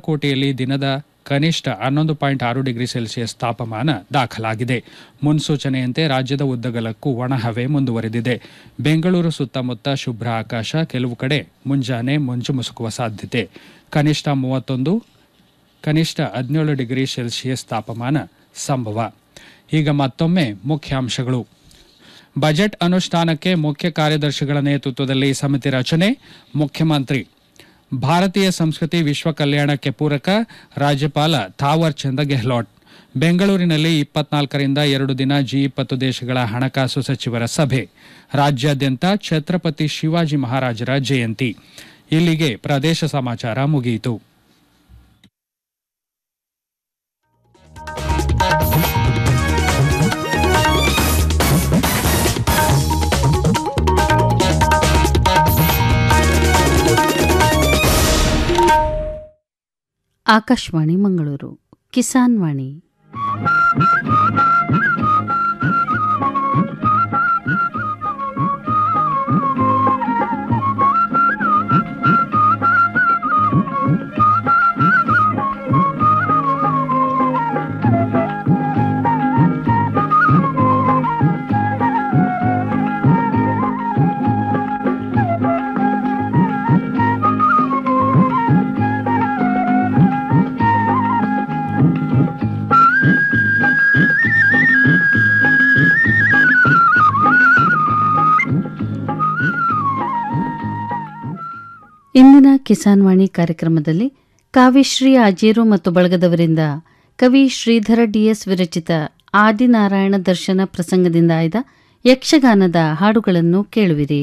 ಬಾಗಲಕೋಟೆಯಲ್ಲಿ ದಿನದ ಕನಿಷ್ಠ ಹನ್ನೊಂದು ಪಾಯಿಂಟ್ ಆರು ಡಿಗ್ರಿ ಸೆಲ್ಸಿಯಸ್ ತಾಪಮಾನ ದಾಖಲಾಗಿದೆ ಮುನ್ಸೂಚನೆಯಂತೆ ರಾಜ್ಯದ ಉದ್ದಗಲಕ್ಕೂ ಒಣಹವೆ ಮುಂದುವರೆದಿದೆ ಬೆಂಗಳೂರು ಸುತ್ತಮುತ್ತ ಶುಭ್ರ ಆಕಾಶ ಕೆಲವು ಕಡೆ ಮುಂಜಾನೆ ಮಂಜು ಮುಸುಕುವ ಸಾಧ್ಯತೆ ಕನಿಷ್ಠ ಮೂವತ್ತೊಂದು ಕನಿಷ್ಠ ಹದಿನೇಳು ಡಿಗ್ರಿ ಸೆಲ್ಸಿಯಸ್ ತಾಪಮಾನ ಸಂಭವ ಈಗ ಮತ್ತೊಮ್ಮೆ ಮುಖ್ಯಾಂಶಗಳು ಬಜೆಟ್ ಅನುಷ್ಠಾನಕ್ಕೆ ಮುಖ್ಯ ಕಾರ್ಯದರ್ಶಿಗಳ ನೇತೃತ್ವದಲ್ಲಿ ಸಮಿತಿ ರಚನೆ ಮುಖ್ಯಮಂತ್ರಿ ಭಾರತೀಯ ಸಂಸ್ಕೃತಿ ವಿಶ್ವ ಕಲ್ಯಾಣಕ್ಕೆ ಪೂರಕ ರಾಜ್ಯಪಾಲ ಥಾವರ್ ಚಂದ ಗೆಹ್ಲೋಟ್ ಬೆಂಗಳೂರಿನಲ್ಲಿ ಇಪ್ಪತ್ನಾಲ್ಕರಿಂದ ಎರಡು ದಿನ ಜಿ ಇಪ್ಪತ್ತು ದೇಶಗಳ ಹಣಕಾಸು ಸಚಿವರ ಸಭೆ ರಾಜ್ಯಾದ್ಯಂತ ಛತ್ರಪತಿ ಶಿವಾಜಿ ಮಹಾರಾಜರ ಜಯಂತಿ ಇಲ್ಲಿಗೆ ಪ್ರದೇಶ ಸಮಾಚಾರ ಮುಗಿಯಿತು ಆಕಾಶವಾಣಿ ಮಂಗಳೂರು ಕಿಸಾನ್ ವಾಣಿ ಇಂದಿನ ಕಿಸಾನ್ ವಾಣಿ ಕಾರ್ಯಕ್ರಮದಲ್ಲಿ ಕಾವ್ಯಶ್ರೀ ಆಜೇರು ಮತ್ತು ಬಳಗದವರಿಂದ ಕವಿ ಶ್ರೀಧರ ಡಿಎಸ್ ವಿರಚಿತ ಆದಿನಾರಾಯಣ ದರ್ಶನ ಪ್ರಸಂಗದಿಂದ ಆಯ್ದ ಯಕ್ಷಗಾನದ ಹಾಡುಗಳನ್ನು ಕೇಳುವಿರಿ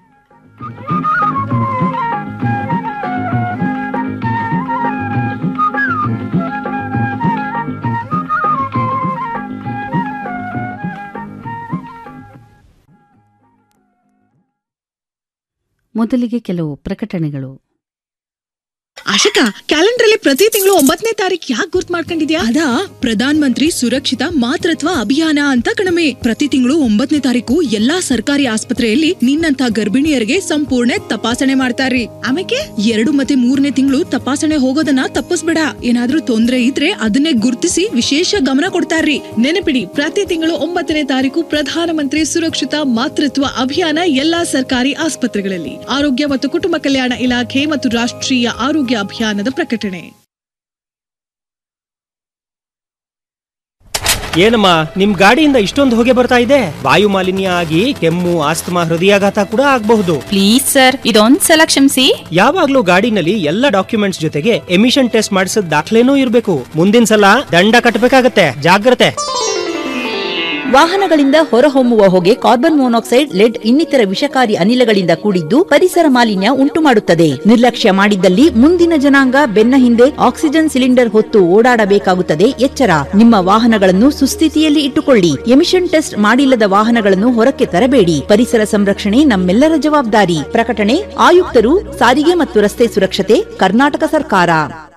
ಮೊದಲಿಗೆ ಕೆಲವು ಪ್ರಕಟಣೆಗಳು ಆಶಿಕಾ ಕ್ಯಾಲೆಂಡರ್ ಅಲ್ಲಿ ಪ್ರತಿ ತಿಂಗಳು ಒಂಬತ್ತನೇ ತಾರೀಕು ಯಾಕೆ ಗುರ್ತ್ ಮಾಡ್ಕೊಂಡಿದ್ಯಾ ಅದಾ ಪ್ರಧಾನ್ ಮಂತ್ರಿ ಸುರಕ್ಷಿತ ಮಾತೃತ್ವ ಅಭಿಯಾನ ಅಂತ ಕಣಮೆ ಪ್ರತಿ ತಿಂಗಳು ಒಂಬತ್ತನೇ ತಾರೀಕು ಎಲ್ಲಾ ಸರ್ಕಾರಿ ಆಸ್ಪತ್ರೆಯಲ್ಲಿ ನಿನ್ನಂತ ಗರ್ಭಿಣಿಯರಿಗೆ ಸಂಪೂರ್ಣ ತಪಾಸಣೆ ಮಾಡ್ತಾರ್ರಿ ಆಮೇಲೆ ಎರಡು ಮತ್ತೆ ಮೂರನೇ ತಿಂಗಳು ತಪಾಸಣೆ ಹೋಗೋದನ್ನ ತಪ್ಪಿಸ್ಬೇಡ ಏನಾದ್ರೂ ತೊಂದ್ರೆ ಇದ್ರೆ ಅದನ್ನೇ ಗುರ್ತಿಸಿ ವಿಶೇಷ ಗಮನ ಕೊಡ್ತಾರ್ರಿ ನೆನಪಿಡಿ ಪ್ರತಿ ತಿಂಗಳು ಒಂಬತ್ತನೇ ತಾರೀಕು ಪ್ರಧಾನಮಂತ್ರಿ ಸುರಕ್ಷಿತ ಮಾತೃತ್ವ ಅಭಿಯಾನ ಎಲ್ಲಾ ಸರ್ಕಾರಿ ಆಸ್ಪತ್ರೆಗಳಲ್ಲಿ ಆರೋಗ್ಯ ಮತ್ತು ಕುಟುಂಬ ಕಲ್ಯಾಣ ಇಲಾಖೆ ಮತ್ತು ರಾಷ್ಟ್ರೀಯ ಆರೋಗ್ಯ ಅಭಿಯಾನದ ಪ್ರಕಟಣೆ ಏನಮ್ಮ ನಿಮ್ ಗಾಡಿಯಿಂದ ಇಷ್ಟೊಂದು ಹೊಗೆ ಬರ್ತಾ ಇದೆ ವಾಯು ಮಾಲಿನ್ಯ ಆಗಿ ಕೆಮ್ಮು ಆಸ್ತಮಾ ಹೃದಯಾಘಾತ ಕೂಡ ಆಗಬಹುದು ಪ್ಲೀಸ್ ಸರ್ ಇದೊಂದ್ಸಲ ಕ್ಷಮಿಸಿ ಯಾವಾಗ್ಲೂ ಗಾಡಿನಲ್ಲಿ ಎಲ್ಲ ಡಾಕ್ಯುಮೆಂಟ್ಸ್ ಜೊತೆಗೆ ಎಮಿಷನ್ ಟೆಸ್ಟ್ ಮಾಡಿಸಿದ ದಾಖಲೆನೂ ಇರಬೇಕು ಮುಂದಿನ ಸಲ ದಂಡ ಕಟ್ಟಬೇಕಾಗತ್ತೆ ಜಾಗ್ರತೆ ವಾಹನಗಳಿಂದ ಹೊರಹೊಮ್ಮುವ ಹೊಗೆ ಕಾರ್ಬನ್ ಮೊನಾಕ್ಸೈಡ್ ಲೆಡ್ ಇನ್ನಿತರ ವಿಷಕಾರಿ ಅನಿಲಗಳಿಂದ ಕೂಡಿದ್ದು ಪರಿಸರ ಮಾಲಿನ್ಯ ಉಂಟುಮಾಡುತ್ತದೆ ನಿರ್ಲಕ್ಷ್ಯ ಮಾಡಿದ್ದಲ್ಲಿ ಮುಂದಿನ ಜನಾಂಗ ಬೆನ್ನ ಹಿಂದೆ ಆಕ್ಸಿಜನ್ ಸಿಲಿಂಡರ್ ಹೊತ್ತು ಓಡಾಡಬೇಕಾಗುತ್ತದೆ ಎಚ್ಚರ ನಿಮ್ಮ ವಾಹನಗಳನ್ನು ಸುಸ್ಥಿತಿಯಲ್ಲಿ ಇಟ್ಟುಕೊಳ್ಳಿ ಎಮಿಷನ್ ಟೆಸ್ಟ್ ಮಾಡಿಲ್ಲದ ವಾಹನಗಳನ್ನು ಹೊರಕ್ಕೆ ತರಬೇಡಿ ಪರಿಸರ ಸಂರಕ್ಷಣೆ ನಮ್ಮೆಲ್ಲರ ಜವಾಬ್ದಾರಿ ಪ್ರಕಟಣೆ ಆಯುಕ್ತರು ಸಾರಿಗೆ ಮತ್ತು ರಸ್ತೆ ಸುರಕ್ಷತೆ ಕರ್ನಾಟಕ ಸರ್ಕಾರ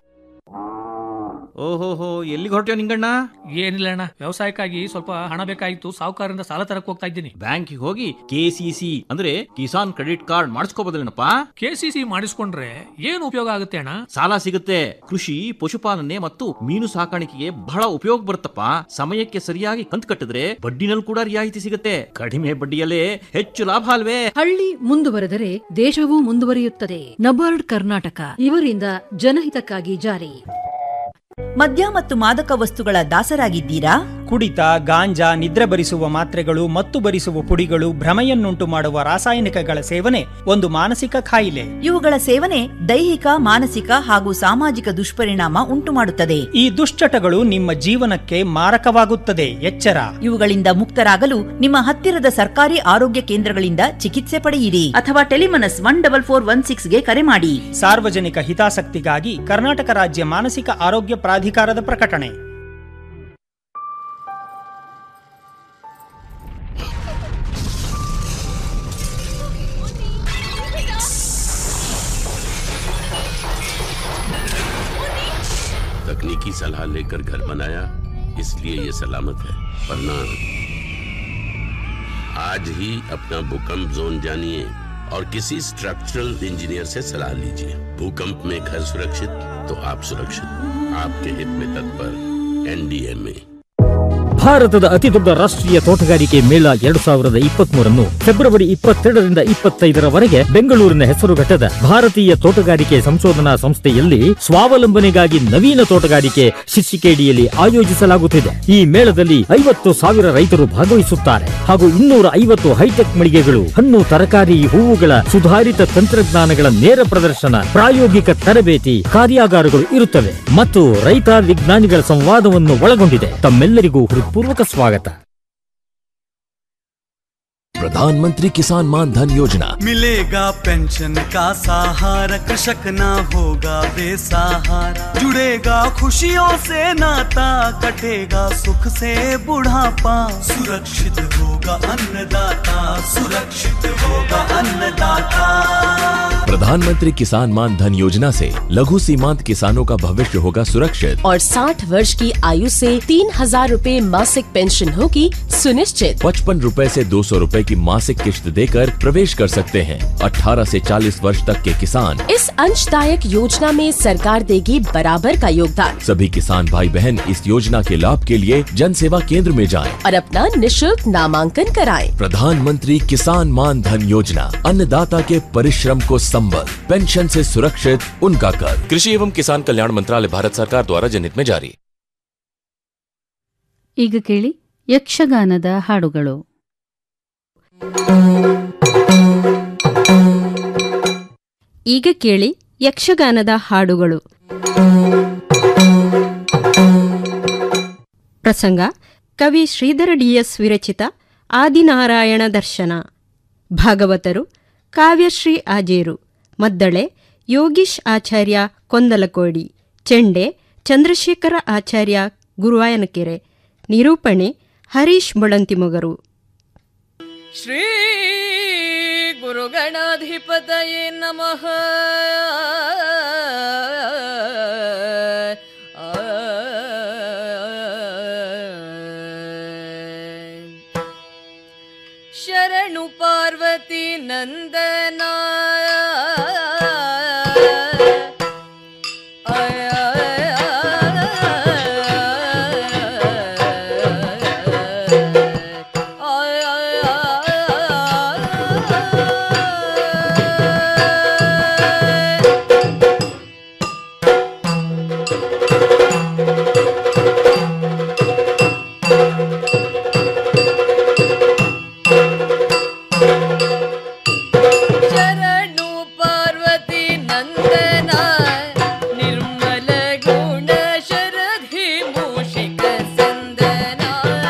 ಓಹೋಹೋ ಎಲ್ಲಿಗೆ ಹೊರಟ್ಯೋ ನಿಂಗಣ್ಣ ಏನಿಲ್ಲ ಅಣ್ಣ ವ್ಯವಸಾಯಕ್ಕಾಗಿ ಸ್ವಲ್ಪ ಹಣ ಬೇಕಾಗಿತ್ತು ಸಾಹುಕಾರರಿಂದ ಸಾಲ ತರಕ್ ಹೋಗ್ತಾ ಇದ್ದೀನಿ ಬ್ಯಾಂಕಿಗೆ ಹೋಗಿ ಕೆ ಸಿ ಸಿ ಅಂದ್ರೆ ಕಿಸಾನ್ ಕ್ರೆಡಿಟ್ ಕಾರ್ಡ್ ಮಾಡಿಸ್ಕೋಬೋದಲ್ಲೇನಪ್ಪ ಕೆ ಸಿ ಸಿ ಮಾಡಿಸ್ಕೊಂಡ್ರೆ ಏನು ಉಪಯೋಗ ಆಗುತ್ತೆ ಅಣ್ಣ ಸಾಲ ಸಿಗುತ್ತೆ ಕೃಷಿ ಪಶುಪಾಲನೆ ಮತ್ತು ಮೀನು ಸಾಕಾಣಿಕೆಗೆ ಬಹಳ ಉಪಯೋಗ ಬರುತ್ತಪ್ಪ ಸಮಯಕ್ಕೆ ಸರಿಯಾಗಿ ಕಂತು ಕಟ್ಟಿದ್ರೆ ಬಡ್ಡಿನಲ್ಲಿ ಕೂಡ ರಿಯಾಯಿತಿ ಸಿಗುತ್ತೆ ಕಡಿಮೆ ಬಡ್ಡಿಯಲ್ಲೇ ಹೆಚ್ಚು ಲಾಭ ಅಲ್ವೇ ಹಳ್ಳಿ ಮುಂದುವರೆದರೆ ದೇಶವೂ ಮುಂದುವರಿಯುತ್ತದೆ ನಬಾರ್ಡ್ ಕರ್ನಾಟಕ ಇವರಿಂದ ಜನಹಿತಕ್ಕಾಗಿ ಜಾರಿ ಮದ್ಯ ಮತ್ತು ಮಾದಕ ವಸ್ತುಗಳ ದಾಸರಾಗಿದ್ದೀರಾ ಕುಡಿತ ಗಾಂಜಾ ನಿದ್ರೆ ಬರಿಸುವ ಮಾತ್ರೆಗಳು ಮತ್ತು ಬರಿಸುವ ಪುಡಿಗಳು ಭ್ರಮೆಯನ್ನುಂಟು ಮಾಡುವ ರಾಸಾಯನಿಕಗಳ ಸೇವನೆ ಒಂದು ಮಾನಸಿಕ ಕಾಯಿಲೆ ಇವುಗಳ ಸೇವನೆ ದೈಹಿಕ ಮಾನಸಿಕ ಹಾಗೂ ಸಾಮಾಜಿಕ ದುಷ್ಪರಿಣಾಮ ಉಂಟುಮಾಡುತ್ತದೆ ಈ ದುಶ್ಚಟಗಳು ನಿಮ್ಮ ಜೀವನಕ್ಕೆ ಮಾರಕವಾಗುತ್ತದೆ ಎಚ್ಚರ ಇವುಗಳಿಂದ ಮುಕ್ತರಾಗಲು ನಿಮ್ಮ ಹತ್ತಿರದ ಸರ್ಕಾರಿ ಆರೋಗ್ಯ ಕೇಂದ್ರಗಳಿಂದ ಚಿಕಿತ್ಸೆ ಪಡೆಯಿರಿ ಅಥವಾ Telemanas one double four one ಸಿಕ್ಸ್ಗೆ ಕರೆ ಮಾಡಿ ಸಾರ್ವಜನಿಕ ಹಿತಾಸಕ್ತಿಗಾಗಿ ಕರ್ನಾಟಕ ರಾಜ್ಯ ಮಾನಸಿಕ ಆರೋಗ್ಯ ಪ್ರಾಧಿಕಾರದ ಪ್ರಕಟಣೆ तकनीकी सलाह लेकर घर बनाया इसलिए ये सलामत है वरना आज ही अपना भूकंप जोन जानिए और किसी स्ट्रक्चरल इंजीनियर से सलाह लीजिए भूकंप में घर सुरक्षित तो आप सुरक्षित आपके हित में तत्पर एनडीएमए ಭಾರತದ ಅತಿ ದೊಡ್ಡ ರಾಷ್ಟ್ರೀಯ ತೋಟಗಾರಿಕೆ ಮೇಳ ಎರಡು ಸಾವಿರದ ಇಪ್ಪತ್ತ್ ಮೂರನ್ನು ಫೆಬ್ರವರಿ ಇಪ್ಪತ್ತೆರಡರಿಂದ ಇಪ್ಪತ್ತೈದರವರೆಗೆ ಬೆಂಗಳೂರಿನ ಹೆಸರುಘಟ್ಟದ ಭಾರತೀಯ ತೋಟಗಾರಿಕೆ ಸಂಶೋಧನಾ ಸಂಸ್ಥೆಯಲ್ಲಿ ಸ್ವಾವಲಂಬನೆಗಾಗಿ ನವೀನ ತೋಟಗಾರಿಕೆ ಶೀರ್ಷಿಕೆಯಡಿಯಲ್ಲಿ ಆಯೋಜಿಸಲಾಗುತ್ತಿದೆ ಈ ಮೇಳದಲ್ಲಿ ಐವತ್ತು ಸಾವಿರ ರೈತರು ಭಾಗವಹಿಸುತ್ತಾರೆ ಹಾಗೂ ಇನ್ನೂರ ಐವತ್ತು ಹೈಟೆಕ್ ಮಳಿಗೆಗಳು ಹಣ್ಣು ತರಕಾರಿ ಹೂವುಗಳ ಸುಧಾರಿತ ತಂತ್ರಜ್ಞಾನಗಳ ನೇರ ಪ್ರದರ್ಶನ ಪ್ರಾಯೋಗಿಕ ತರಬೇತಿ ಕಾರ್ಯಾಗಾರಗಳು ಇರುತ್ತವೆ ಮತ್ತು ರೈತ ವಿಜ್ಞಾನಿಗಳ ಸಂವಾದವನ್ನು ಒಳಗೊಂಡಿದೆ ತಮ್ಮೆಲ್ಲರಿಗೂ ಹೃತ್ಪೂರ್ವಕ ಸ್ವಾಗತ प्रधानमंत्री किसान मान धन योजना मिलेगा पेंशन का सहारा कृषक ना होगा बेसहारा जुड़ेगा खुशियों से नाता कटेगा सुख से बुढ़ापा सुरक्षित होगा अन्नदाता सुरक्षित होगा अन्नदाता प्रधानमंत्री किसान मान धन योजना से लघु सीमांत किसानों का भविष्य होगा सुरक्षित और 60 वर्ष की आयु से तीन हजार रूपए मासिक पेंशन होगी सुनिश्चित पचपन रूपए से दो सौ रूपए की मासिक किश्त देकर प्रवेश कर सकते हैं 18 से 40 वर्ष तक के किसान इस अंशदायक योजना में सरकार देगी बराबर का योगदान सभी किसान भाई बहन इस योजना के लाभ के लिए जन सेवा केंद्र में जाएं। और अपना निशुल्क नामांकन कराएं। प्रधानमंत्री किसान मान धन योजना अन्नदाता के परिश्रम को संबल पेंशन से सुरक्षित उनका कर कृषि एवं किसान कल्याण मंत्रालय भारत सरकार द्वारा जनहित में जारी ಈಗ ಕೇಳಿ ಯಕ್ಷಗಾನದ ಹಾಡುಗಳು ಈಗ ಕೇಳಿ ಯಕ್ಷಗಾನದ ಹಾಡುಗಳು ಪ್ರಸಂಗ ಕವಿ ಶ್ರೀಧರ ಡಿಎಸ್ ವಿರಚಿತ ಆದಿನಾರಾಯಣ ದರ್ಶನ ಭಾಗವತರು ಕಾವ್ಯಶ್ರೀ ಆಜೇರು ಮದ್ದಳೆ ಯೋಗೀಶ್ ಆಚಾರ್ಯ ಕೊಂದಲಕೋಡಿ ಚೆಂಡೆ ಚಂದ್ರಶೇಖರ ಆಚಾರ್ಯ ಗುರುವಾಯನಕೆರೆ ನಿರೂಪಣೆ ಹರೀಶ್ ಮೊಳಂತಿಮೊಗರು ಶ್ರೀ ಗುರುಗಣಾಧಿಪತಯೇ ನಮಃ ಶರಣು ಪಾರ್ವತಿ ನಂದನ ಶರಣು ಪಾರ್ವತಿ ನಂದನ ನಿರ್ಮಲ ಗುಣ ಶರಧಿ ಮೂಷಿಕ ಸಂದನ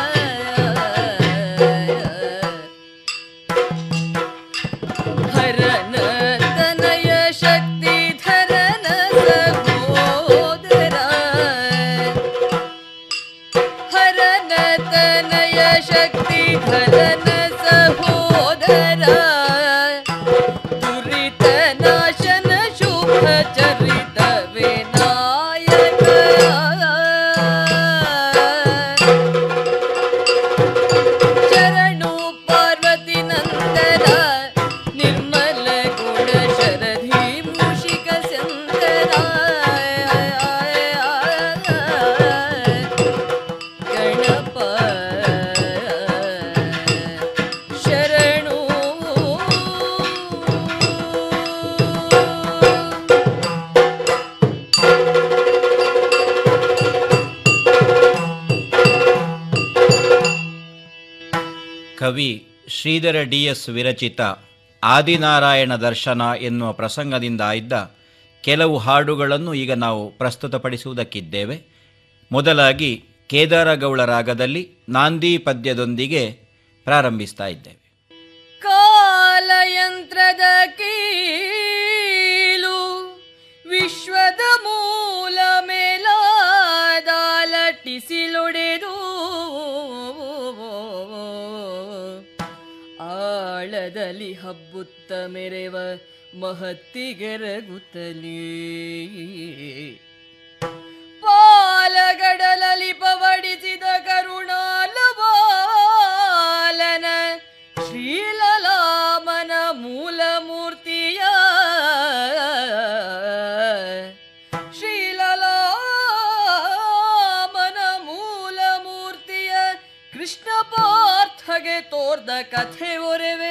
ಹರನ ತನಯ ಶಕ್ತಿ ಧರನ ಸಹೋದರ ಹರನ ತನಯ ಶಕ್ತಿ ಧರನ ಸಹೋದರ ದುರಿತ ನಾಶನ ಶುಭ ಚರಿತ ವಿನಾಯಕ ಶರಣು ಪಾರ್ವತಿ ನಂದನ ನಿರ್ಮಲ ಗುಣ ಶರಧಿ ಮೂಷಿಕ ಸಂದನ ಗಣಪ ಶರಣು ಕವಿ ಶ್ರೀಧರ ಡಿ ಎಸ್ ವಿರಚಿತ ಆದಿನಾರಾಯಣ ದರ್ಶನ ಎನ್ನುವ ಪ್ರಸಂಗದಿಂದ ಆಯ್ದ ಕೆಲವು ಹಾಡುಗಳನ್ನು ಈಗ ನಾವು ಪ್ರಸ್ತುತಪಡಿಸುವುದಕ್ಕಿದ್ದೇವೆ ಮೊದಲಾಗಿ ಕೇದಾರಗೌಳ ರಾಗದಲ್ಲಿ ನಾಂದಿ ಪದ್ಯದೊಂದಿಗೆ ಪ್ರಾರಂಭಿಸ್ತಾ ಇದ್ದೇವೆ ಕಾಲಯಂತ್ರದ ಕೀಲು ವಿಶ್ವದ ಮೂಲ ಮೇಲಾದಾಲಟಿಸಿಲೊಡೆದು ಆಳದಲ್ಲಿ ಹಬ್ಬುತ್ತ ಮೆರೆವ ಮಹತ್ತಿಗೆರಗುತ್ತಲೇ ಪಾಲಗಡಲಲಿ ಪವಡಿಸಿದ ಕರುಣಾಲವಾಲನ ಶ್ರೀಲಲಾಮನ ಮೂಲ ತೋರ್ದ ಕಥೆ ಒರೆವೆ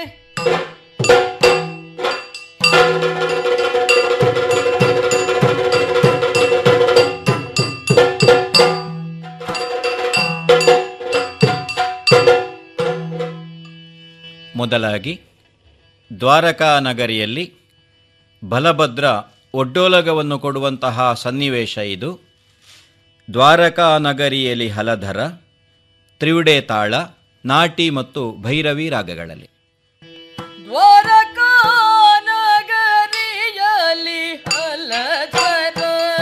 ಮೊದಲಾಗಿ ದ್ವಾರಕಾ ನಗರಿಯಲ್ಲಿ ಬಲಭದ್ರ ಒಡ್ಡೋಲಗವನ್ನು ಕೊಡುವಂತಹ ಸನ್ನಿವೇಶ ಇದು ದ್ವಾರಕಾ ನಗರಿಯಲ್ಲಿ ಹಲಧರ ತ್ರಿವಿಡೆ ತಾಳ ನಾಟಿ ಮತ್ತು ಭೈರವಿ ರಾಗಗಳಲ್ಲಿ ದ್ವಾರಕಾ ನಗರಿಯಲ್ಲಿ ಹಲಧರ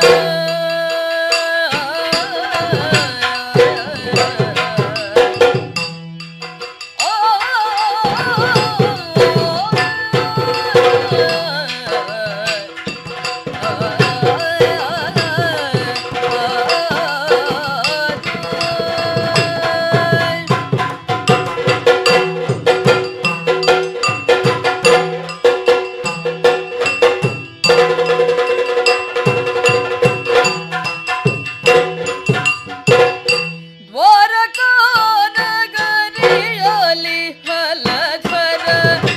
ದ್ವಾರಕಾ ನಗರಿಯಲ್ಲಿ ಹಲಧರ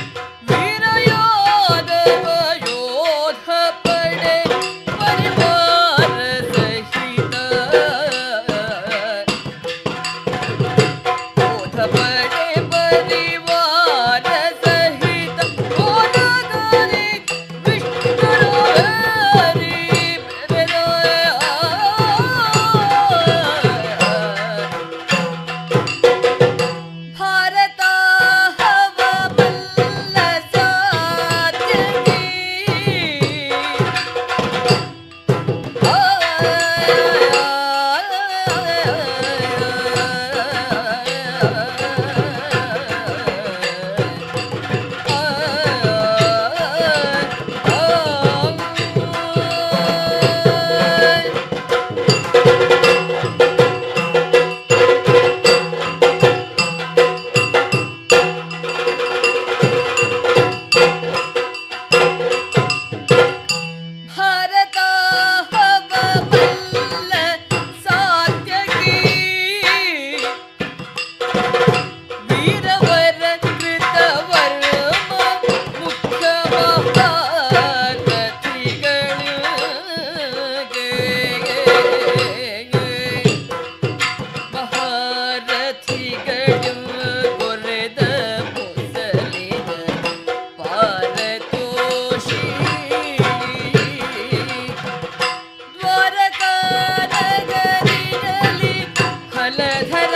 ವೀರಯೋಧವ ಯೋಧ ಪಡೆ ಪರಿವಾರ ಸಹಿತ ಯೋಧ ಪಡೆ ಪರಿವಾರ ಸಹಿತ ಹೋದಗರಿ ವಿಷ್ಣುರವರಿ ಭಾರತ ಹವ ಬಲ್ಲ ಸಾತ್ಯಗಿ ಭಾರತ ಹವ ಬಲ್ಲ ಸಾತ್ಯಗಿ ವೀರವರ ಕೃತವರ್ಮ ಮುಖ್ಯ ಮಹಾರಥಿಗಳು ಕೊರೆದ ಮುಸಲಿನ ಪಾರತೋಷಿ ದ್ವಾರಕಾ ನಗರಿಯಲ್ಲಿ ಹಲಧರ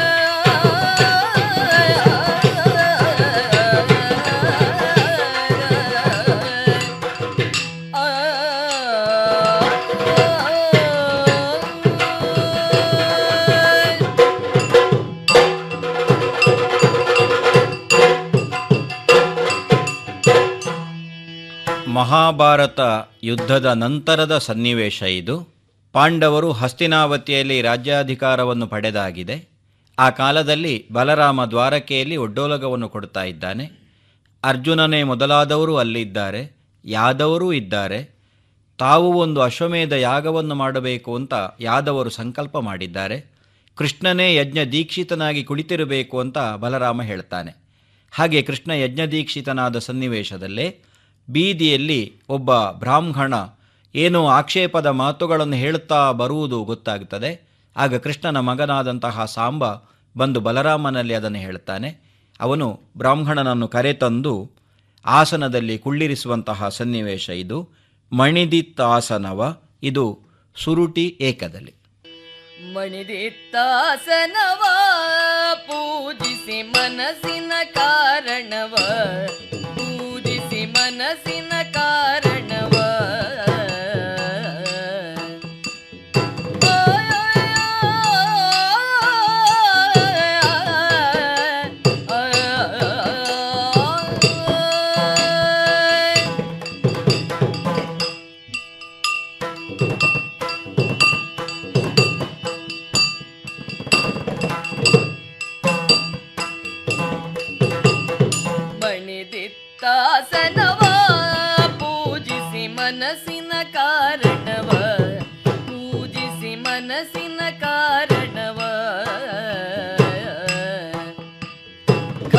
ಮಹಾಭಾರತ ಯುದ್ಧದ ನಂತರದ ಸನ್ನಿವೇಶ ಇದು ಪಾಂಡವರು ಹಸ್ತಿನಾವತಿಯಲ್ಲಿ ರಾಜ್ಯಾಧಿಕಾರವನ್ನು ಪಡೆದಾಗಿದೆ ಆ ಕಾಲದಲ್ಲಿ ಬಲರಾಮ ದ್ವಾರಕೆಯಲ್ಲಿ ಒಡ್ಡೋಲಗವನ್ನು ಕೊಡ್ತಾ ಇದ್ದಾನೆ ಅರ್ಜುನನೇ ಮೊದಲಾದವರು ಅಲ್ಲಿದ್ದಾರೆ ಯಾದವರೂ ಇದ್ದಾರೆ ತಾವು ಒಂದು ಅಶ್ವಮೇಧ ಯಾಗವನ್ನು ಮಾಡಬೇಕು ಅಂತ ಯಾದವರು ಸಂಕಲ್ಪ ಮಾಡಿದ್ದಾರೆ ಕೃಷ್ಣನೇ ಯಜ್ಞ ದೀಕ್ಷಿತನಾಗಿ ಕುಳಿತಿರಬೇಕು ಅಂತ ಬಲರಾಮ ಹೇಳ್ತಾನೆ ಹಾಗೆ ಕೃಷ್ಣ ಯಜ್ಞ ದೀಕ್ಷಿತನಾದ ಸನ್ನಿವೇಶದಲ್ಲೇ ಬೀದಿಯಲ್ಲಿ ಒಬ್ಬ ಬ್ರಾಹ್ಮಣ ಏನೋ ಆಕ್ಷೇಪದ ಮಾತುಗಳನ್ನು ಹೇಳುತ್ತಾ ಬರುವುದು ಗೊತ್ತಾಗುತ್ತದೆ ಆಗ ಕೃಷ್ಣನ ಮಗನಾದಂತಹ ಸಾಂಬ ಬಂದು ಬಲರಾಮನಲ್ಲಿ ಅದನ್ನು ಹೇಳ್ತಾನೆ ಅವನು ಬ್ರಾಹ್ಮಣನನ್ನು ಕರೆತಂದು ಆಸನದಲ್ಲಿ ಕುಳ್ಳಿರಿಸುವಂತಹ ಸನ್ನಿವೇಶ ಇದು ಮಣಿದಿತ್ತಾಸನವ ಇದು ಸುರುಟಿ ಏಕದಲ್ಲಿ ಮಣಿದಿತ್ತಾಸನವ ಪೂಜಿಸಿ ಮನಸ್ಸಿನ ಕಾರಣವ ಪೂಜಿಸಿ ಮನಸ್ಸಿನ ಕಾರಣವ ಮಣಿದಿತ್ತಾಸನವ ಪೂಜಿಸಿ ಮನಸ್ಸಿನ ಕಾರಣವ ಪೂಜಿಸಿ ಮನಸ್ಸಿನ ಕಾರಣವ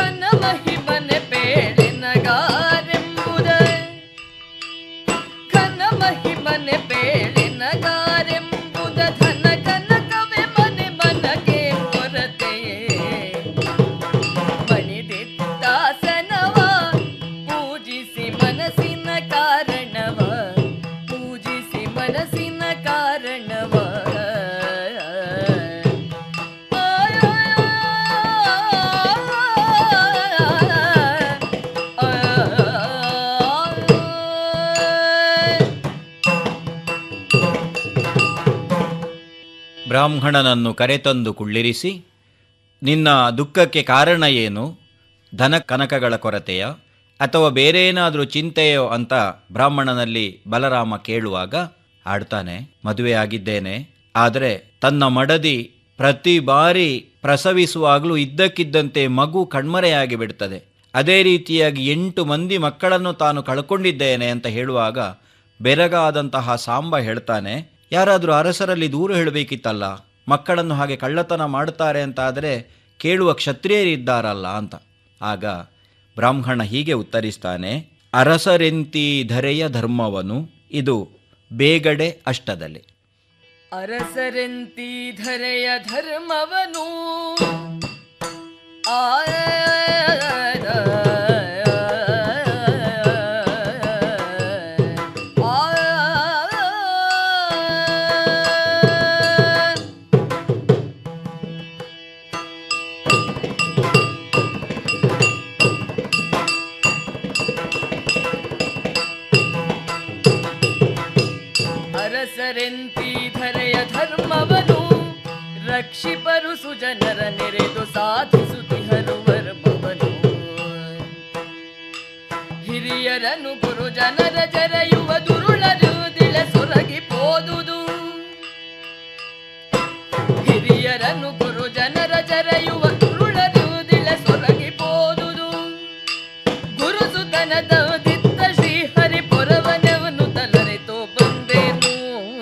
ಬ್ರಾಹ್ಮಣನನ್ನು ಕರೆತಂದು ಕುಳ್ಳಿರಿಸಿ ನಿನ್ನ ದುಃಖಕ್ಕೆ ಕಾರಣ ಏನು ಧನ ಕನಕಗಳ ಕೊರತೆಯ ಅಥವಾ ಬೇರೇನಾದರೂ ಚಿಂತೆಯೋ ಅಂತ ಬ್ರಾಹ್ಮಣನಲ್ಲಿ ಬಲರಾಮ ಕೇಳುವಾಗ ಆಡ್ತಾನೆ ಮದುವೆ ಆಗಿದ್ದೇನೆ ಆದರೆ ತನ್ನ ಮಡದಿ ಪ್ರತಿ ಬಾರಿ ಪ್ರಸವಿಸುವಾಗಲೂ ಇದ್ದಕ್ಕಿದ್ದಂತೆ ಮಗು ಕಣ್ಮರೆಯಾಗಿ ಬಿಡ್ತದೆ ಅದೇ ರೀತಿಯಾಗಿ ಎಂಟು ಮಂದಿ ಮಕ್ಕಳನ್ನು ತಾನು ಕಳ್ಕೊಂಡಿದ್ದೇನೆ ಅಂತ ಹೇಳುವಾಗ ಬೆರಗಾದಂತಹ ಸಾಂಬ ಹೇಳ್ತಾನೆ ಯಾರಾದರೂ ಅರಸರಲ್ಲಿ ದೂರು ಹೇಳಬೇಕಿತ್ತಲ್ಲ ಮಕ್ಕಳನ್ನು ಹಾಗೆ ಕಳ್ಳತನ ಮಾಡ್ತಾರೆ ಅಂತ ಆದರೆ ಕೇಳುವ ಕ್ಷತ್ರಿಯರಿದ್ದಾರಲ್ಲ ಅಂತ ಆಗ ಬ್ರಾಹ್ಮಣ ಹೀಗೆ ಉತ್ತರಿಸ್ತಾನೆ ಅರಸರೆಂತಿ ಧರೆಯ ಧರ್ಮವನು ಇದು ಬೇಗಡೆ ಅಷ್ಟದಲ್ಲಿ ಅರಸರೆಂತಿ ಧರೆಯ ಧರ್ಮವನು ಆ ಅರಸರೆಂತಿ ಧರೆಯ ಧರ್ಮವನು ರಕ್ಷಿಪರು ಸುಜನರ ನೆರೆದು ಸಾಧಿಸುತ್ತಿಹರು ವರ್ಮವನು ಹಿರಿಯರನ್ನು ಗುರು ಜನರ ಜರೆಯುವ ದುರುಳರು ದಿಳ ಸೊರಗಿ ಪೋದುದು ಹಿರಿಯರನ್ನು ಗುರು ಜನರ ಜರೆಯುವ ದುರುಳರು ದಿಳ ಸೊರಗಿ ಪೋದುದು ಗುರುಸುತನದ ದಿತ್ತ ಶ್ರೀ ಹರಿಪುರವನವನು ತಲರೆತೋ ಬಂದೇನು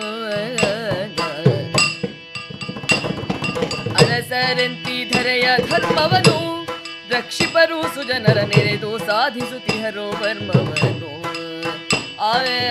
ಅರಸರೆಂತಿ ಧರೆಯ ಧರ್ಮವನು ರಕ್ಷಿಪರು ಸುಜನರ ನೆರೆದು ಸಾಧಿಸುತ್ತಿಹರೋ ವರ್ಮವನು ಆಯ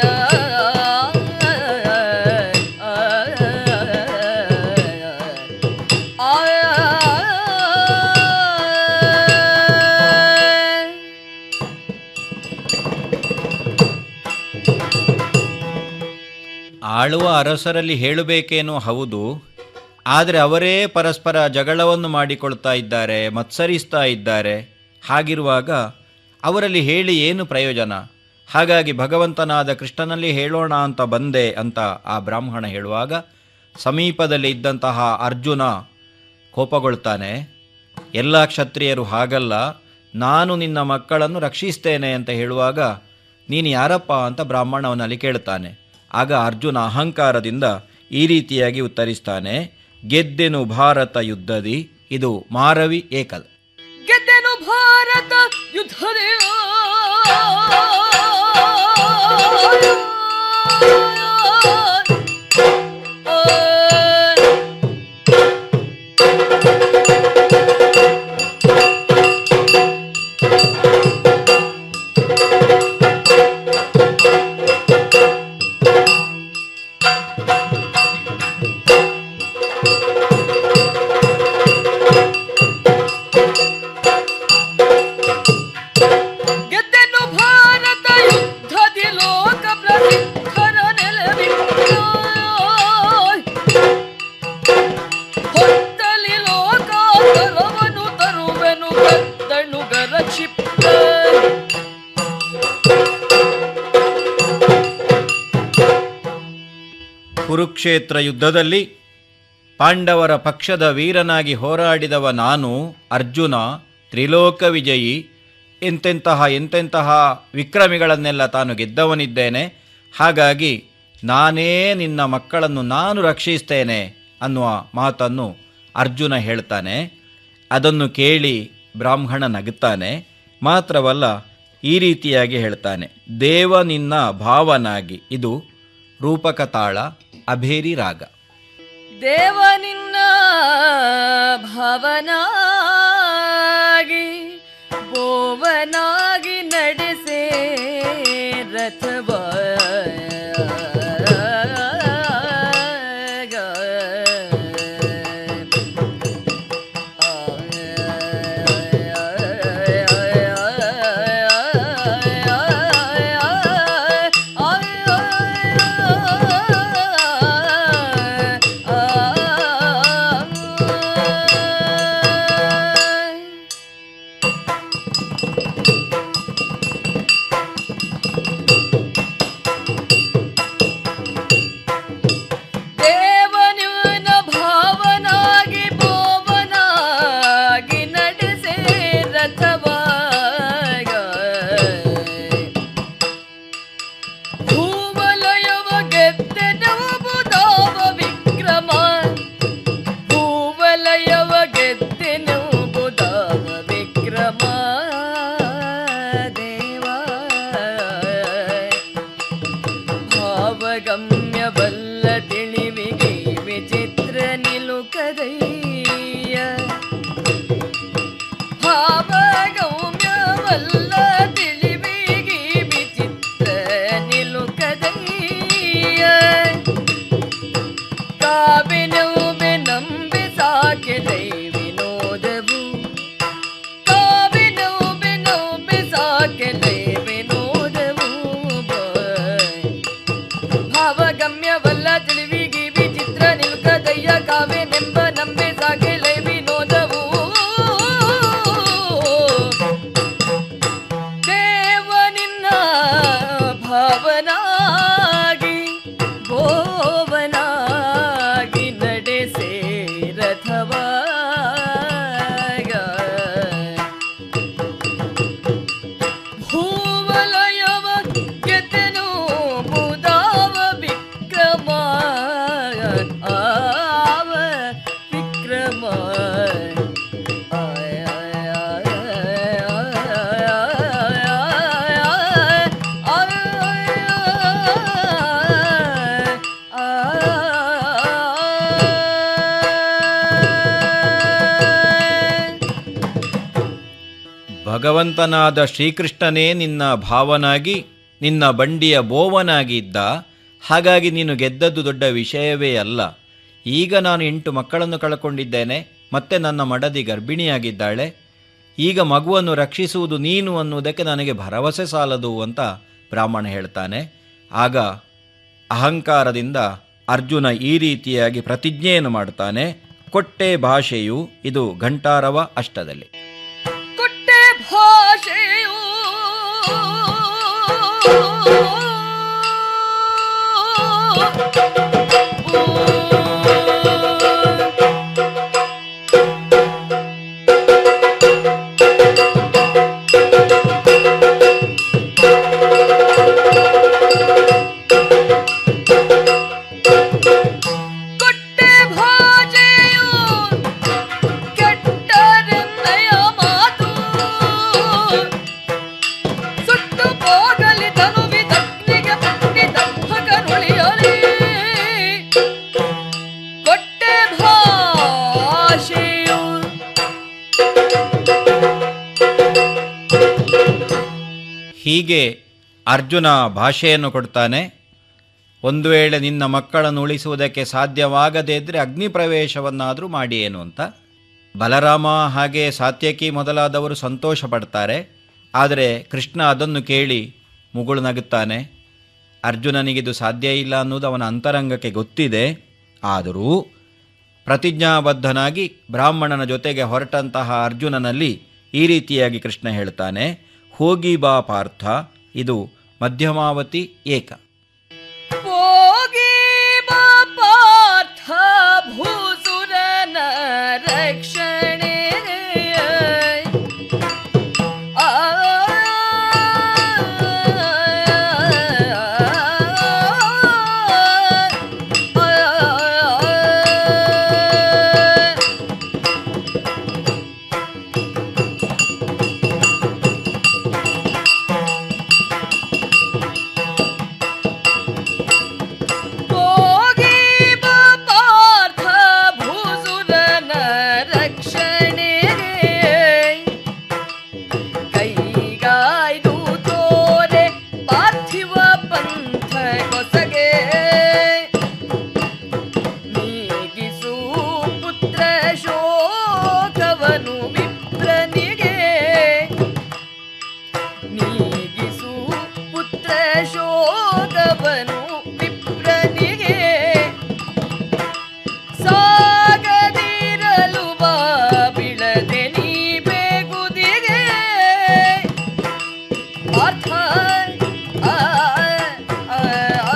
ಆಳುವ ಅರಸರಲ್ಲಿ ಹೇಳಬೇಕೇನೋ ಹೌದು ಆದರೆ ಅವರೇ ಪರಸ್ಪರ ಜಗಳವನ್ನು ಮಾಡಿಕೊಳ್ತಾ ಇದ್ದಾರೆ ಮತ್ಸರಿಸ್ತಾ ಇದ್ದಾರೆ ಹಾಗಿರುವಾಗ ಅವರಲ್ಲಿ ಹೇಳಿ ಏನು ಪ್ರಯೋಜನ ಹಾಗಾಗಿ ಭಗವಂತನಾದ ಕೃಷ್ಣನಲ್ಲಿ ಹೇಳೋಣ ಅಂತ ಬಂದೆ ಅಂತ ಆ ಬ್ರಾಹ್ಮಣ ಹೇಳುವಾಗ ಸಮೀಪದಲ್ಲಿ ಇದ್ದಂತಹ ಅರ್ಜುನ ಕೋಪಗೊಳ್ತಾನೆ ಎಲ್ಲ ಕ್ಷತ್ರಿಯರು ಹಾಗಲ್ಲ ನಾನು ನಿನ್ನ ಮಕ್ಕಳನ್ನು ರಕ್ಷಿಸ್ತೇನೆ ಅಂತ ಹೇಳುವಾಗ ನೀನು ಯಾರಪ್ಪ ಅಂತ ಬ್ರಾಹ್ಮಣವನಲ್ಲಿ ಕೇಳ್ತಾನೆ ಆಗ ಅರ್ಜುನ ಅಹಂಕಾರದಿಂದ ಈ ರೀತಿಯಾಗಿ ಉತ್ತರಿಸ್ತಾನೆ ಗೆದ್ದೆನು ಭಾರತ ಯುದ್ಧದಿ ಇದು ಮಾರವಿ ಏಕಲ್ ಗೆದ್ದೆನು ಭಾರತ ಯುದ್ಧದೇ ಗೆದ್ದೆನು ಭಾರತ ಯುದ್ಧದಿ ಲೋಕ ಪ್ರಸಿದ್ಧರ ನೆಲವಿಲ್ಲ ಹೊತ್ತಲಿ ಲೋಕಾಂತರವನು ತರುವೆನು ಗದ್ದಣುಗರ ಕ್ಷಿಪ್ತ ಕುರುಕ್ಷೇತ್ರ ಯುದ್ಧದಲ್ಲಿ ಪಾಂಡವರ ಪಕ್ಷದ ವೀರನಾಗಿ ಹೋರಾಡಿದವ ನಾನು ಅರ್ಜುನ ತ್ರಿಲೋಕ ವಿಜಯಿ ಎಂತೆಂತಹ ಎಂತೆಂತಹ ವಿಕ್ರಮಿಗಳನ್ನೆಲ್ಲ ತಾನು ಗೆದ್ದವನಿದ್ದೇನೆ ಹಾಗಾಗಿ ನಾನೇ ನಿನ್ನ ಮಕ್ಕಳನ್ನು ನಾನು ರಕ್ಷಿಸ್ತೇನೆ ಅನ್ನುವ ಮಾತನ್ನು ಅರ್ಜುನ ಹೇಳ್ತಾನೆ ಅದನ್ನು ಕೇಳಿ ಬ್ರಾಹ್ಮಣ ನಗುತ್ತಾನೆ ಮಾತ್ರವಲ್ಲ ಈ ರೀತಿಯಾಗಿ ಹೇಳ್ತಾನೆ ದೇವ ನಿನ್ನ ಭಾವನಾಗಿ ಇದು ರೂಪಕ ತಾಳ ಅಭೇರಿ ರಾಗ ದೇವ ನಿನ್ನ ಭವನಾಗಿ ಬೋವನಾಗಿ ನಡೆಸೆ ರಥವ ಕಾವಿನೊಬ್ಬೆ ನಂಬಿ ಸಾಕೆಲೈ ವಿನೋದವು ಕಾವಿನೊಬ್ಬೆ ನಂಬಿ ಸಾಕೆಲೈ ವಿನೋದವು ಭಾವಗಮ್ಯವಲ್ಲ ತಿಳಿವಿಗಿ ವಿಚಿತ್ರ ನಿಲ್ಕದಯ್ಯ ಕಾವ್ಯನೆಂಬ ನಂಬೆ ಸಾಕೆಲೈ ವಿನೋದವು ದೇವನಿನ್ನ ಭಾವನಾಗಿ ಗೋವನಾಗಿ ನಡೆಸೆ ರಥವಾಗ ಭೂವಲಯವ ಗೆದ್ದೆನು ಮುದಾವ ವಿಕ್ರಮ ಆವ ವಿಕ್ರಮ ಭಗವಂತನಾದ ಶ್ರೀಕೃಷ್ಣನೇ ನಿನ್ನ ಭಾವನಾಗಿ ನಿನ್ನ ಬಂಡಿಯ ಬೋವನಾಗಿದ್ದ ಹಾಗಾಗಿ ನೀನು ಗೆದ್ದದ್ದು ದೊಡ್ಡ ವಿಷಯವೇ ಅಲ್ಲ ಈಗ ನಾನು ಎಂಟು ಮಕ್ಕಳನ್ನು ಕಳ್ಕೊಂಡಿದ್ದೇನೆ ಮತ್ತೆ ನನ್ನ ಮಡದಿ ಗರ್ಭಿಣಿಯಾಗಿದ್ದಾಳೆ ಈಗ ಮಗುವನ್ನು ರಕ್ಷಿಸುವುದು ನೀನು ಅನ್ನುವುದಕ್ಕೆ ನನಗೆ ಭರವಸೆ ಸಾಲದು ಅಂತ ಬ್ರಾಹ್ಮಣ ಹೇಳ್ತಾನೆ ಆಗ ಅಹಂಕಾರದಿಂದ ಅರ್ಜುನ ಈ ರೀತಿಯಾಗಿ ಪ್ರತಿಜ್ಞೆಯನ್ನು ಮಾಡ್ತಾನೆ ಕೊಟ್ಟೆ ಭಾಷೆಯು ಇದು ಘಂಟಾರವ ಅಷ್ಟದಲ್ಲಿ ಕೊಟ್ಟೆ ಭಾಷೆಯು ಕೊಟ್ಟೆ ಭಾಷೆಯು ಕೆಟ್ಟರೆನ್ನಯ ಮಾತು ಸುಟ್ಟು ಹೋಗಲಿ ತನುವಿದಗ್ನಿಗೆ ಪಟ್ಟಿ ದಪ್ಪಕರುಳಿಯಲಿ ಕೊಟ್ಟೆ ಭಾಷೆಯು ಹೀಗೆ ಅರ್ಜುನ ಭಾಷೆಯನ್ನು ಕೊಡ್ತಾನೆ ಒಂದು ವೇಳೆ ನಿನ್ನ ಮಕ್ಕಳನ್ನು ಉಳಿಸುವುದಕ್ಕೆ ಸಾಧ್ಯವಾಗದೇ ಇದ್ದರೆ ಅಗ್ನಿ ಪ್ರವೇಶವನ್ನಾದರೂ ಮಾಡಿ ಏನು ಅಂತ ಬಲರಾಮ ಹಾಗೆ ಸಾತ್ಯಕಿ ಮೊದಲಾದವರು ಸಂತೋಷ ಪಡ್ತಾರೆ ಆದರೆ ಕೃಷ್ಣ ಅದನ್ನು ಕೇಳಿ ಮುಗುಳು ನಗುತ್ತಾನೆ ಅರ್ಜುನನಿಗಿದು ಸಾಧ್ಯ ಇಲ್ಲ ಅನ್ನೋದು ಅವನ ಅಂತರಂಗಕ್ಕೆ ಗೊತ್ತಿದೆ ಆದರೂ ಪ್ರತಿಜ್ಞಾಬದ್ಧನಾಗಿ ಬ್ರಾಹ್ಮಣನ ಜೊತೆಗೆ ಹೊರಟಂತಹ ಅರ್ಜುನನಲ್ಲಿ ಈ ರೀತಿಯಾಗಿ ಕೃಷ್ಣ ಹೇಳ್ತಾನೆ ಹೋಗಿ ಬಾ ಪಾರ್ಥ ಇದು ಮಧ್ಯಮಾವತಿ ಏಕ ಹೋಗಿ ಬಾ ಪಾರ್ಥ ಭೂಸುರನ ರಕ್ಷಣೆ ಆ ಹೋಗಿ ಬಾ ಪಾರ್ಥ ಭೂಸುರನ ರಕ್ಷಣೆಗೆ ಕೈಗಾಯ್ದು ತೋರೆ ಪಾರ್ಥಿವ ಪಂಥ ಕೊಸಗೆ ನೀಗಿಸು ಪುತ್ರ ಶೋಕವನು ವಿಪ್ರನಿಗೆ ನೀಗಿಸು ಪುತ್ರ ಶೋಕವನು ವಿಪ್ರನಿಗೆ ಸಾಗದಿರಲು ಬಾ ಬಿಳದೆ ನೀ ಬೇಗುದಿಗೆ ಪಾರ್ಥ ಆ, ಆ, ಆ,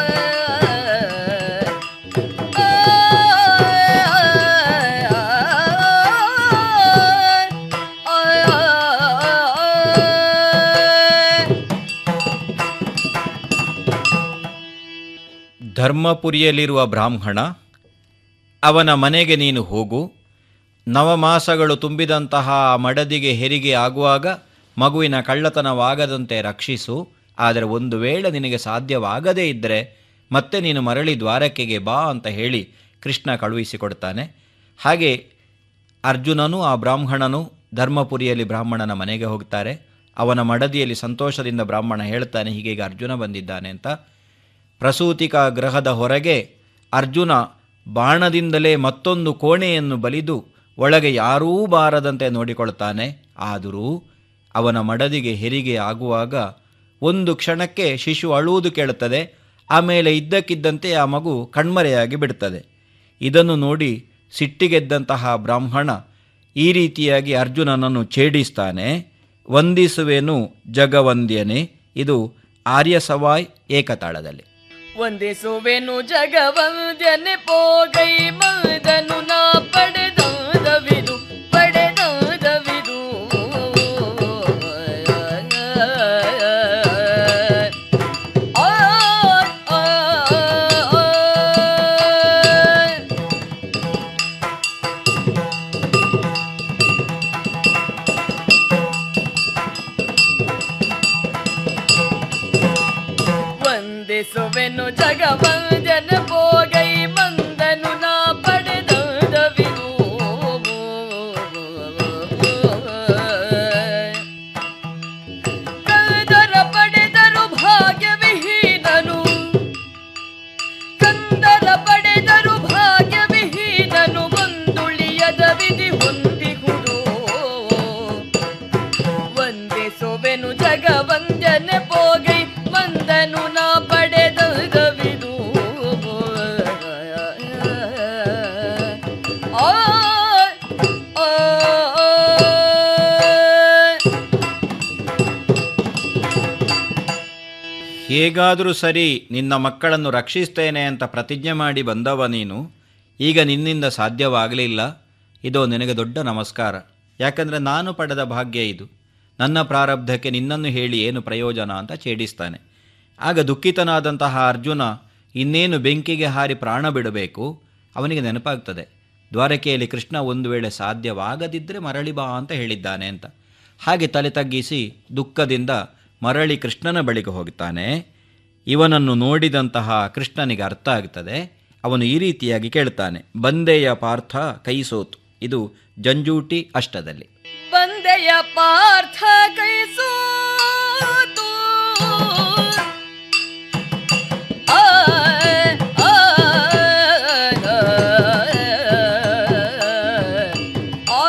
ಧರ್ಮಪುರಿಯಲ್ಲಿರುವ ಬ್ರಾಹ್ಮಣ ಅವನ ಮನೆಗೆ ನೀನು ಹೋಗು ನವಮಾಸಗಳು ತುಂಬಿದಂತಹ ಆ ಮಡದಿಗೆ ಹೆರಿಗೆ ಆಗುವಾಗ ಮಗುವಿನ ಕಳ್ಳತನವಾಗದಂತೆ ರಕ್ಷಿಸು ಆದರೆ ಒಂದು ವೇಳೆ ನಿನಗೆ ಸಾಧ್ಯವಾಗದೇ ಇದ್ದರೆ ಮತ್ತೆ ನೀನು ಮರಳಿ ದ್ವಾರಕೆಗೆ ಬಾ ಅಂತ ಹೇಳಿ ಕೃಷ್ಣ ಕಳುಹಿಸಿಕೊಡ್ತಾನೆ ಹಾಗೆ ಅರ್ಜುನನು ಆ ಬ್ರಾಹ್ಮಣನು ಧರ್ಮಪುರಿಯಲ್ಲಿ ಬ್ರಾಹ್ಮಣನ ಮನೆಗೆ ಹೋಗ್ತಾರೆ ಅವನ ಮಡದಿಯಲ್ಲಿ ಸಂತೋಷದಿಂದ ಬ್ರಾಹ್ಮಣ ಹೇಳ್ತಾನೆ ಹೀಗೆ ಈಗ ಅರ್ಜುನ ಬಂದಿದ್ದಾನೆ ಅಂತ ಪ್ರಸೂತಿಕಾ ಗ್ರಹದ ಹೊರಗೆ ಅರ್ಜುನ ಬಾಣದಿಂದಲೇ ಮತ್ತೊಂದು ಕೋಣೆಯನ್ನು ಬಲಿದು ಒಳಗೆ ಯಾರೂ ಬಾರದಂತೆ ನೋಡಿಕೊಳ್ತಾನೆ ಆದರೂ ಅವನ ಮಡದಿಗೆ ಹೆರಿಗೆ ಆಗುವಾಗ ಒಂದು ಕ್ಷಣಕ್ಕೆ ಶಿಶು ಅಳುವುದು ಕೇಳುತ್ತದೆ ಆಮೇಲೆ ಇದ್ದಕ್ಕಿದ್ದಂತೆ ಆ ಮಗು ಕಣ್ಮರೆಯಾಗಿ ಬಿಡುತ್ತದೆ ಇದನ್ನು ನೋಡಿ ಸಿಟ್ಟಿಗೆದ್ದಂತಹ ಬ್ರಾಹ್ಮಣ ಈ ರೀತಿಯಾಗಿ ಅರ್ಜುನನನ್ನು ಛೇಡಿಸ್ತಾನೆ ವಂದಿಸುವೆನು ಜಗವಂದ್ಯನೆ ಇದು ಆರ್ಯ ಸವಾಯ್ ಏಕತಾಳದಲ್ಲಿ ವಂದಿಸುವೆನು ಜಗವಂದ್ಯನೆ ಪೋಗೈ ಮದನು ನಾ ಪಡೆದವಿದು ಪಡೆದವಿದು ಆ ಆ, ಆ, ವಂದಿಸುವೆನು ಜಗವಂದನ ಪೋಗೈ ಮಂದನು ನಾ ಪಡೆದವಿದು ಕಂದರ ಪಡೆದರು ಭಾಗ್ಯವಿಹೀನನು ಕಂದರ ಪಡೆದರು ಭಾಗ್ಯವಿಹೀನನು ಮುಂದುಳಿಯದ ವಿಧಿ ಹೊಂದಿಹುದು ವಂದಿಸುವೆನು ಜಗವಂದ್ಯನೆ ಪೋಗೈ ಮಂದನು ನಾ ಪಡೆದವಿದು ಆ ಆ, ಆ. ಹೇಗಾದರೂ ಸರಿ ನಿನ್ನ ಮಕ್ಕಳನ್ನು ರಕ್ಷಿಸ್ತೇನೆ ಅಂತ ಪ್ರತಿಜ್ಞೆ ಮಾಡಿ ಬಂದವ ನೀನು ಈಗ ನಿನ್ನಿಂದ ಸಾಧ್ಯವಾಗಲಿಲ್ಲ ಇದೋ ನಿನಗೆ ದೊಡ್ಡ ನಮಸ್ಕಾರ ಯಾಕಂದರೆ ನಾನು ಪಡೆದ ಭಾಗ್ಯ ಇದು ನನ್ನ ಪ್ರಾರಬ್ಧಕ್ಕೆ ನಿನ್ನನ್ನು ಹೇಳಿ ಏನು ಪ್ರಯೋಜನ ಅಂತ ಛೇಡಿಸ್ತಾನೆ ಆಗ ದುಃಖಿತನಾದಂತಹ ಅರ್ಜುನ ಇನ್ನೇನು ಬೆಂಕಿಗೆ ಹಾರಿ ಪ್ರಾಣ ಬಿಡಬೇಕು ಅವನಿಗೆ ನೆನಪಾಗ್ತದೆ ದ್ವಾರಕೆಯಲ್ಲಿ ಕೃಷ್ಣ ಒಂದು ವೇಳೆ ಸಾಧ್ಯವಾಗದಿದ್ದರೆ ಮರಳಿ ಬಾ ಅಂತ ಹೇಳಿದ್ದಾನೆ ಅಂತ ಹಾಗೆ ತಲೆ ತಗ್ಗಿಸಿ ದುಃಖದಿಂದ ಮರಳಿ ಕೃಷ್ಣನ ಬಳಿಗೆ ಹೋಗ್ತಾನೆ ಇವನನ್ನು ನೋಡಿದಂತಹ ಕೃಷ್ಣನಿಗೆ ಅರ್ಥ ಆಗ್ತದೆ ಅವನು ಈ ರೀತಿಯಾಗಿ ಕೇಳ್ತಾನೆ ಬಂದೆಯ ಪಾರ್ಥ ಕೈಸೋತು ಇದು ಜಂಜೂಟಿ ಅಷ್ಟದಲ್ಲಿ ಬಂದೆಯ ಪಾರ್ಥ ಕೈಸೋತು ಆ, ಆ, ಆ,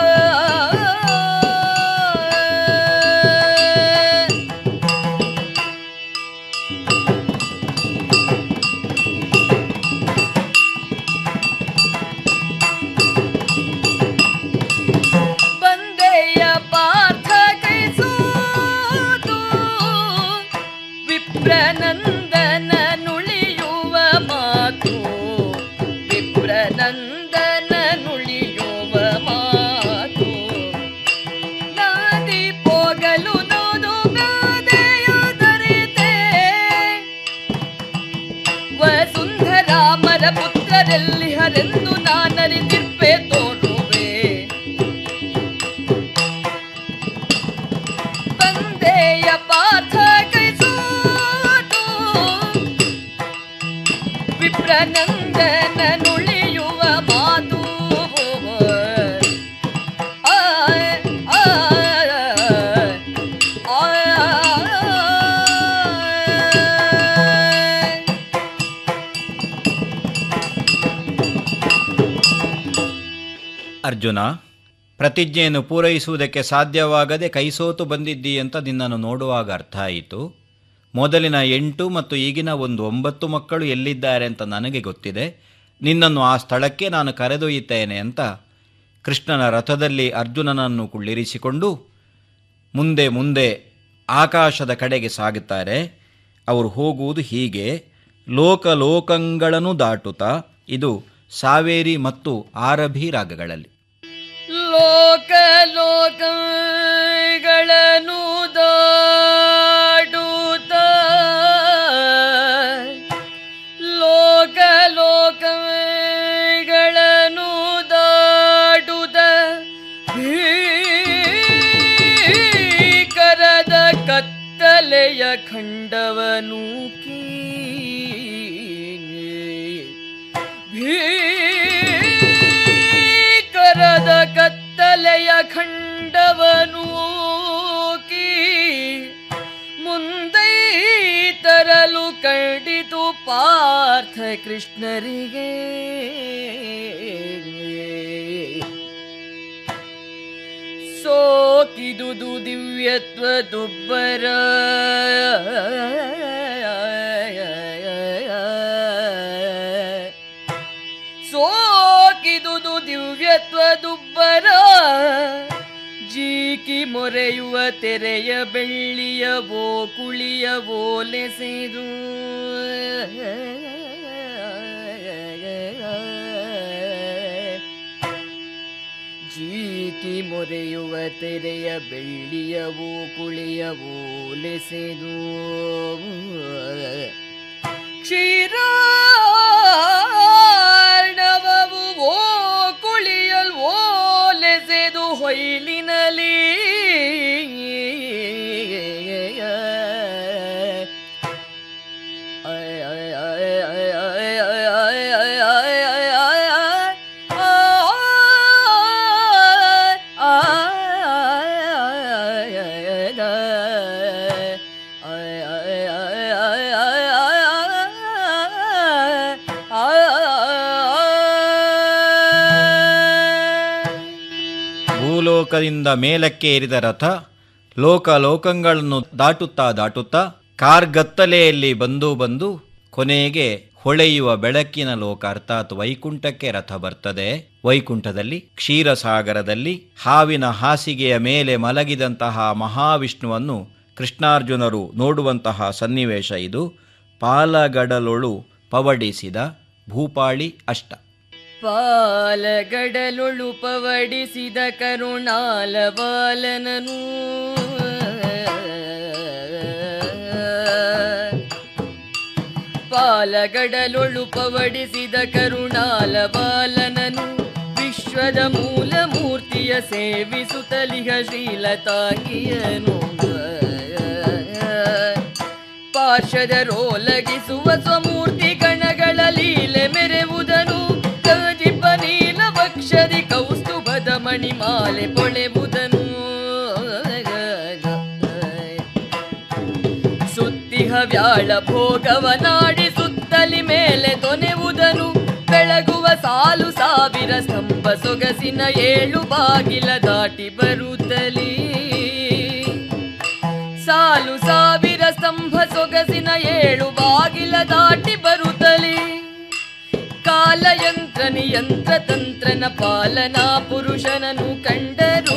ಬಂದೆಯ ಪಾರ್ಥ ಕೈಸೋತು ವಿಪ್ರನಂದನ ನುಳಿಯುವ ಮಾತು ವಿಪ್ರನಂದನ ನುಳಿಯುವ ಮಾತು ನಾದಿ ಪೋಗಲು ನೋದು ಗಾದೆಯುದರಿತೆ ವಸುಂಧರಾಮರ ಪುತ್ರರೆಲ್ಲಿ ಹರೆಂದು ನಾನರಿತಿರ್ಪೆ ತೋರುವೆ ಬಂದೆಯ ಪಾಥ ಕೈಸೋತು ವಿಪ್ರನಂದನ ನುಳಿಯುವ ಮಾತು ಆ, ಆ, ಆ, ಅರ್ಜುನ ಪ್ರತಿಜ್ಞೆಯನ್ನು ಪೂರೈಸುವುದಕ್ಕೆ ಸಾಧ್ಯವಾಗದೆ ಕೈಸೋತು ಬಂದಿದ್ದಿ ಅಂತ ನಿನ್ನನ್ನು ನೋಡುವಾಗ ಅರ್ಥ ಆಯಿತು ಮೊದಲಿನ ಎಂಟು ಮತ್ತು ಈಗಿನ ಒಂದು ಒಂಬತ್ತು ಮಕ್ಕಳು ಎಲ್ಲಿದ್ದಾರೆ ಅಂತ ನನಗೆ ಗೊತ್ತಿದೆ ನಿನ್ನನ್ನು ಆ ಸ್ಥಳಕ್ಕೆ ನಾನು ಕರೆದೊಯ್ಯುತ್ತೇನೆ ಅಂತ ಕೃಷ್ಣನ ರಥದಲ್ಲಿ ಅರ್ಜುನನನ್ನು ಕುಳ್ಳಿರಿಸಿಕೊಂಡು ಮುಂದೆ ಮುಂದೆ ಆಕಾಶದ ಕಡೆಗೆ ಸಾಗುತ್ತಾರೆ ಅವರು ಹೋಗುವುದು ಹೀಗೆ ಲೋಕ ಲೋಕಗಳನ್ನು ದಾಟುತ್ತಾ ಇದು ಸಾವೇರಿ ಮತ್ತು ಆರಭಿ ರಾಗಗಳಲ್ಲಿ ಲೋಕ ಲೋಕಗಳನ್ನು ದಾಡುತ್ತ ಲೋಕ ಲೋಕಗಳನ್ನು ದಾಡುತ್ತ ಭೀಕರದ ಕತ್ತಲೆಯ ಖಂಡವನು ಭೀಕರದ ಕತ್ತಲೆಯ ಖಂಡವನು ಕೀ ಮುಂದೈ ತರಲು ಕಂಡಿತು ಪಾರ್ಥ ಕೃಷ್ಣರಿಗೆ ಸೋಕಿದುದು ದಿವ್ಯತ್ವ ದುಬ್ಬರ ಸೋಕಿದುದು ದಿವ್ಯತ್ವ ದುಬ್ಬರ ಜೀಕಿ ಮೊರೆಯುವ ತೆರೆಯ ಬೆಳ್ಳಿಯವೋ ಕುಳಿಯವೋ ಲೆಸೆದು ಜೀಕಿ ಮೊರೆಯುವ ತೆರೆಯ ಬೆಳ್ಳಿಯವೋ ಕುಳಿಯವೋ ಲೆಸೆದು ಕ್ಷೀರಾರ್ಣವವು ಓ ಕುಳಿಯಲ್ ಓ ಲೆಸೆದು ಹೊಯ್ಲಿನಲಿ ಭೂಲೋಕದಿಂದ ಮೇಲಕ್ಕೆ ಏರಿದ ರಥ ಲೋಕ ಲೋಕಗಳನ್ನು ದಾಟುತ್ತಾ ದಾಟುತ್ತಾ ಕಾರ್ಗತ್ತಲೆಯಲ್ಲಿ ಬಂದು ಬಂದು ಕೊನೆಗೆ ಹೊಳೆಯುವ ಬೆಳಕಿನ ಲೋಕ ಅರ್ಥಾತ್ ವೈಕುಂಠಕ್ಕೆ ರಥ ಬರ್ತದೆ ವೈಕುಂಠದಲ್ಲಿ ಕ್ಷೀರಸಾಗರದಲ್ಲಿ ಹಾವಿನ ಹಾಸಿಗೆಯ ಮೇಲೆ ಮಲಗಿದಂತಹ ಮಹಾವಿಷ್ಣುವನ್ನು ಕೃಷ್ಣಾರ್ಜುನರು ನೋಡುವಂತಹ ಸನ್ನಿವೇಶ ಇದು ಪಾಲಗಡಲೊಳು ಪವಡಿಸಿದ ಭೂಪಾಳಿ ಅಷ್ಟ ಪಾಲಗಡಲೊಳು ಪವಡಿಸಿದ ಕರುಣಾಲ ಬಾಲನನು ಪಾಲಗಡಲೊಳು ಪವಡಿಸಿದ ಕರುಣಾಲ ಬಾಲನನು ವಿಶ್ವದ ಮೂಲ ಮೂರ್ತಿಯ ಸೇವಿಸುತ್ತಲಿಹ ಶ್ರೀಲತಾಂಗಿಯನು ಪಾರ್ಶ್ವದರೋಲಗಿಸುವ ಸ್ವಮೂರ್ತಿ ಗಣಗಳ ಲೀಲೆ ಮೆರೆವುದನು ಕಜಿಪ ನೀಲ ವಕ್ಷದಿ ಕೌಸ್ತುಭದ ಮಣಿಮಾಲೆ ಪೊಳೆವುದನು ಸುತ್ತಿಹ ವ್ಯಾಳ ಭೋಗವ ನಾಡಿ ಸುತ್ತಲಿ ಮೇಲೆ ತೊನೆವುದನು ಬೆಳಗುವ ಸಾಲು ಸಾವಿರ ಸ್ತಂಭ ಸೊಗಸಿನ ಏಳು ಬಾಗಿಲ ದಾಟಿ ಬರುತ್ತಲೀ ಸಾಲು ಸಾವಿರ ಸ್ತಂಭ ಸೊಗಸಿನ ಏಳು ಬಾಗಿಲ ದಾಟಿ ಬರುತ್ತಲೇ ಕಾಲಯಂತ್ರ ನಿಯಂತ್ರ ತಂತ್ರನ ಪಾಲನಾ ಪುರುಷನನು ಕಂಡರು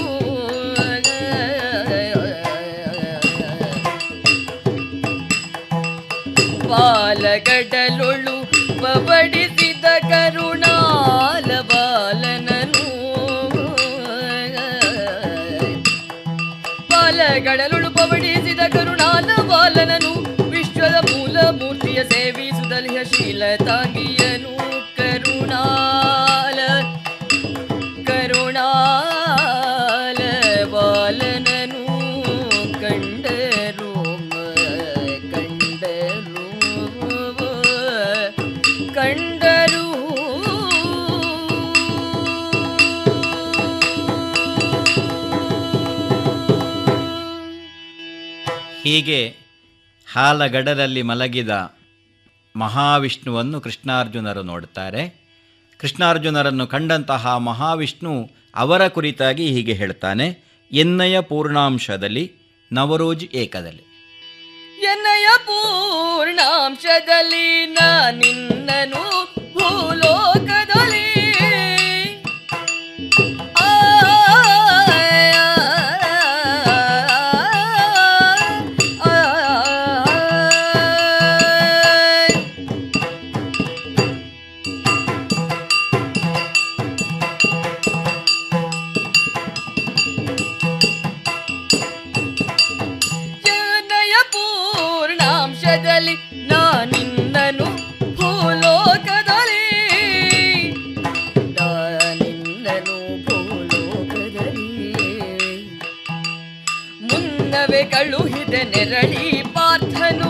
ಪಾಲಗಡಲೊಳು ಪಬಡಿಸಿದ ಕರುಣಾಲ ಬಾಲನನು ಪಾಲಗಡಲೊಳು ಪಬಡಿಸಿದ ಕರುಣಾಲ ಬಾಲನನು ವಿಶ್ವದ ಮೂಲ ಮೂರ್ತಿಯ ಸೇವಿಸುದಲಿಹ ಶೀಲತಾಗಿಯನು ಕರುಣಾಲ ಕರುಣಾಲ ಬಾಲನನು ಕಂಡರು ಕಂಡರು ಕಂಡರು ಹೀಗೆ ಹಾಲಗಡಲಲ್ಲಿ ಮಲಗಿದ ಮಹಾವಿಷ್ಣುವನ್ನು ಕೃಷ್ಣಾರ್ಜುನರು ನೋಡುತ್ತಾರೆ ಕೃಷ್ಣಾರ್ಜುನರನ್ನು ಕಂಡಂತಹ ಮಹಾವಿಷ್ಣು ಅವರ ಕುರಿತಾಗಿ ಹೀಗೆ ಹೇಳ್ತಾನೆ ಎನ್ನಯ ಪೂರ್ಣಾಂಶದಲ್ಲಿ ನವರೋಜ್ ಏಕದಲ್ಲಿ ಎನ್ನಯ ಪೂರ್ಣಾಂಶದಲ್ಲಿ ನಾ ನಿನ್ನನು ಭೂಲೋಕದಲ್ಲಿ ಆ, ಆ, ಎನ್ನಯ ಪೂರ್ಣಾಂಶದಲ್ಲಿ ನಾ ನಿನ್ನನು ಭೂಲೋಕದಲ್ಲಿ ನಾ ನಿನ್ನನು ಭೂಲೋಕದಲ್ಲಿ ಮುನ್ನವೇ ಕಳುಹಿದೆ ನೆರಳಿ ಪಾರ್ಥನು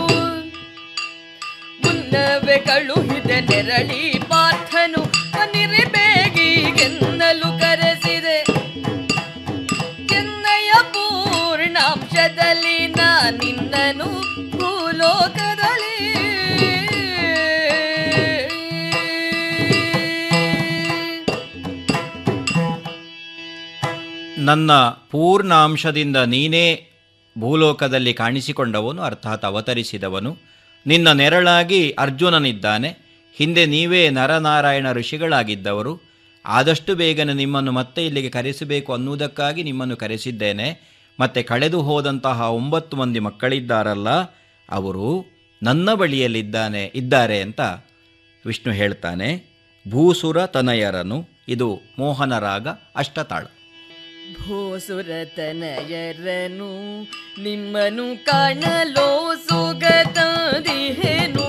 ಮುನ್ನವೇ ಕಳುಹಿದೆ ನೆರಳಿ ಪಾರ್ಥನು ಬನ್ನಿರಿ ಬೇಗಿಗೆನ್ನಲು ಕರೆಸಿದೆ ಚೆನ್ನಯ ಪೂರ್ಣಾಂಶದಲ್ಲಿ ನಾ ನಿನ್ನನು ಭೂಲೋಕದಲ್ಲಿ ನನ್ನ ಪೂರ್ಣ ಅಂಶದಿಂದ ನೀನೇ ಭೂಲೋಕದಲ್ಲಿ ಕಾಣಿಸಿಕೊಂಡವನು ಅರ್ಥಾತ್ ಅವತರಿಸಿದವನು ನಿನ್ನ ನೆರಳಾಗಿ ಅರ್ಜುನನಿದ್ದಾನೆ ಹಿಂದೆ ನೀವೇ ನರನಾರಾಯಣ ಋಷಿಗಳಾಗಿದ್ದವರು ಆದಷ್ಟು ಬೇಗನೆ ನಿಮ್ಮನ್ನು ಮತ್ತೆ ಇಲ್ಲಿಗೆ ಕರೆಸಬೇಕು ಅನ್ನುವುದಕ್ಕಾಗಿ ನಿಮ್ಮನ್ನು ಕರೆಸಿದ್ದೇನೆ ಮತ್ತೆ ಕಳೆದು ಹೋದಂತಹ ಒಂಬತ್ತು ಮಂದಿ ಮಕ್ಕಳಿದ್ದಾರಲ್ಲ ಅವರು ನನ್ನ ಬಳಿಯಲ್ಲಿದ್ದಾನೆ ಇದ್ದಾರೆ ಅಂತ ವಿಷ್ಣು ಹೇಳ್ತಾನೆ ಭೂಸುರ ತನಯರನು ಇದು ಮೋಹನ ರಾಗ ಅಷ್ಟತಾಳ ಭೂಸುರತನಯರನು ನಿಮ್ಮನು ಕಾಣಲೋ ಸುಗತದಿಹೆನು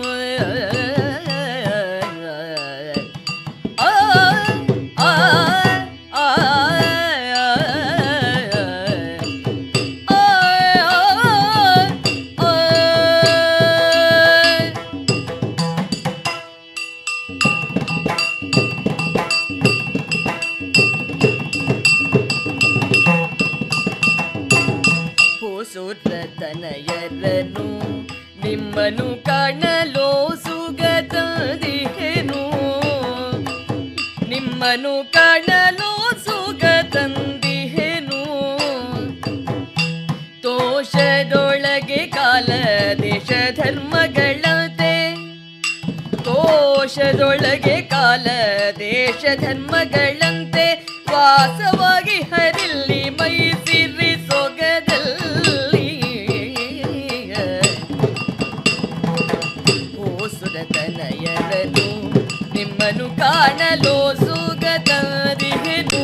ಆ, ಆ, ಆ, ಆ, ಆ, ಭೂಸುರತನಯರನು ನಿಮ್ಮನು ಕಾಣಲೋ ಸುಗತದಿಹೆನು ನಿಮ್ಮನು ಕಾಣಲೋ ಸುಗತಂದಿಹೆನು ತೋಷದೊಳಗೆ ಕಾಲ ದೇಶ ಧರ್ಮಗಳತೆ ತೋಷದೊಳಗೆ ಕಾಲ ದೇಶ ಧರ್ಮಗಳಂತೆ ವಾಸವಾಗಿ ಹರಿಲ್ಲಿ ಮೈಸಿರಿ ಸೊಗದಲ್ಲಿ ಓಸುರತನಯರನು ನಿಮ್ಮನು ಕಾಣಲು ಸುಗತರಿಹೆನು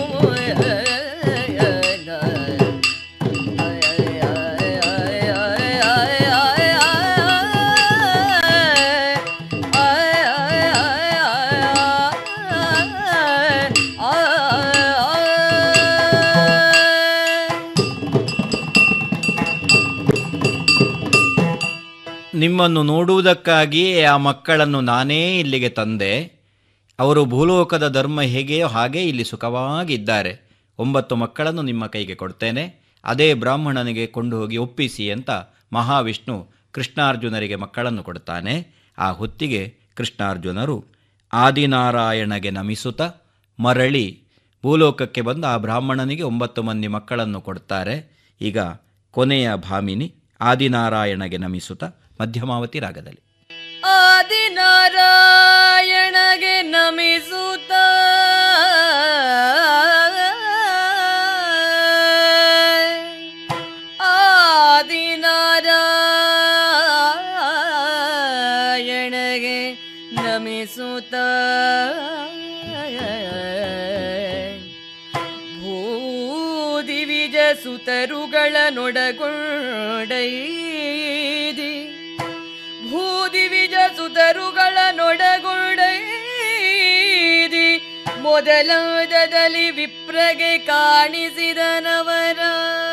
ನಿಮ್ಮನ್ನು ನೋಡುವುದಕ್ಕಾಗಿಯೇ ಆ ಮಕ್ಕಳನ್ನು ನಾನೇ ಇಲ್ಲಿಗೆ ತಂದೆ ಅವರು ಭೂಲೋಕದ ಧರ್ಮ ಹೇಗೆಯೋ ಹಾಗೇ ಇಲ್ಲಿ ಸುಖವಾಗಿದ್ದಾರೆ ಒಂಬತ್ತು ಮಕ್ಕಳನ್ನು ನಿಮ್ಮ ಕೈಗೆ ಕೊಡ್ತೇನೆ ಅದೇ ಬ್ರಾಹ್ಮಣನಿಗೆ ಕೊಂಡು ಹೋಗಿ ಒಪ್ಪಿಸಿ ಅಂತ ಮಹಾವಿಷ್ಣು ಕೃಷ್ಣಾರ್ಜುನರಿಗೆ ಮಕ್ಕಳನ್ನು ಕೊಡ್ತಾನೆ ಆ ಹೊತ್ತಿಗೆ ಕೃಷ್ಣಾರ್ಜುನರು ಆದಿನಾರಾಯಣಗೆ ನಮಿಸುತ್ತ ಮರಳಿ ಭೂಲೋಕಕ್ಕೆ ಬಂದು ಆ ಬ್ರಾಹ್ಮಣನಿಗೆ ಒಂಬತ್ತು ಮಂದಿ ಮಕ್ಕಳನ್ನು ಕೊಡ್ತಾರೆ ಈಗ ಕೊನೆಯ ಭಾಮಿನಿ ಆದಿನಾರಾಯಣಗೆ ನಮಿಸುತ್ತ ಮಧ್ಯಮಾವತಿ ರಾಗದಲ್ಲಿ ಆದಿನಾರಾಯಣಗೆ ನಮಿಸುತ್ತ ಆದಿನಾರಾಯಣಗೆ ನಮಿಸುತ್ತ ಭೂದಿವಿಜ ಸುತರುಗಳ ನೊಡಗೊಂಡೈದಿ ಭೂದಿವಿಜ ಸುತರುಗಳ ನೊಡಗೊಂಡೈದಿ ಮೊದಲಾದದಲ್ಲಿ ವಿಪ್ರಗೆ ಕಾಣಿಸಿದ ನವರ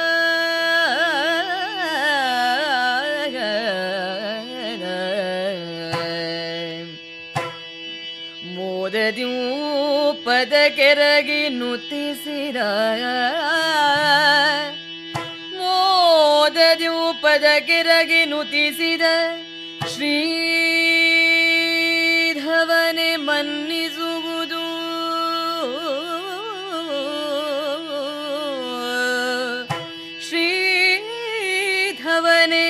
ಮೋದದ್ಯೂ ಪದ ಕೆರಗಿ ನುತಿಸಿರ ಮೋದದ್ಯೂ ಪದ ಕೆರಗಿ ನುತಿಸಿದ ಶ್ರೀಧವನೆ ಮನ್ನಿಸುವುದು ಶ್ರೀಧವನೆ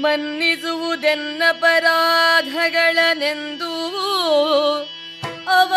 ಮನ್ನಿಸುವುದೆನ್ನ ಪರಾಧಗಳನೆಂದು ಅವ